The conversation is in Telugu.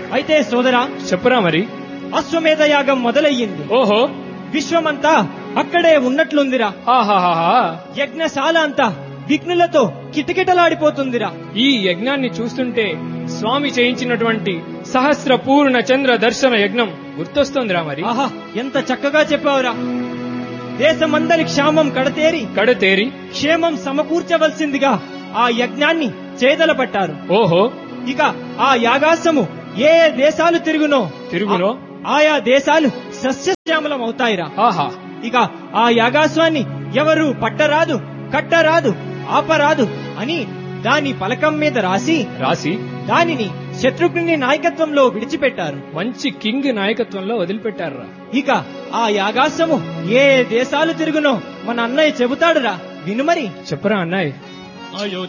అయితే సోదరా చెప్పురా మరి అశ్వమేధ యాగం మొదలయ్యింది ఓహో విశ్వమంతా అక్కడే ఉన్నట్లుందిరా ఆహాహాహా యజ్ఞశాల అంతా విఘ్నులతో కిటకిటలాడిపోతుందిరా ఈ యజ్ఞాన్ని చూస్తుంటే స్వామి చేయించినటువంటి సహస్ర పూర్ణ చంద్ర దర్శన యజ్ఞం గుర్తొస్తోందిరా మరి ఆహా ఎంత చక్కగా చెప్పావురా దేశమందరి క్షామం కడతేరి కడతేరి క్షేమం సమకూర్చవలసిందిగా ఆ యజ్ఞాన్ని చేదల పట్టారు ఓహో ఇక ఆ యాగాసము ఏ ఏ దేశాలు తిరుగునో తిరుగునో? ఆ- ఆయా దేశాలు సస్యశ్యామలం అవుతాయిరా ఆహా ఇక ఆ యాగాస్వాన్ని ఎవరు పట్టరాదు కట్టరాదు ఆపరాదు అని దాని పలకం మీద రాసి రాసి దానిని శత్రుఘ్ని నాయకత్వంలో విడిచిపెట్టారు మంచి కింగ్ నాయకత్వంలో వదిలిపెట్టారురా ఇక ఆ యాగాసము ఏ ఏ దేశాలు తిరుగునో మన అన్నయ్య చెబుతాడురా వినుమరి చెప్పరా అన్నాయ్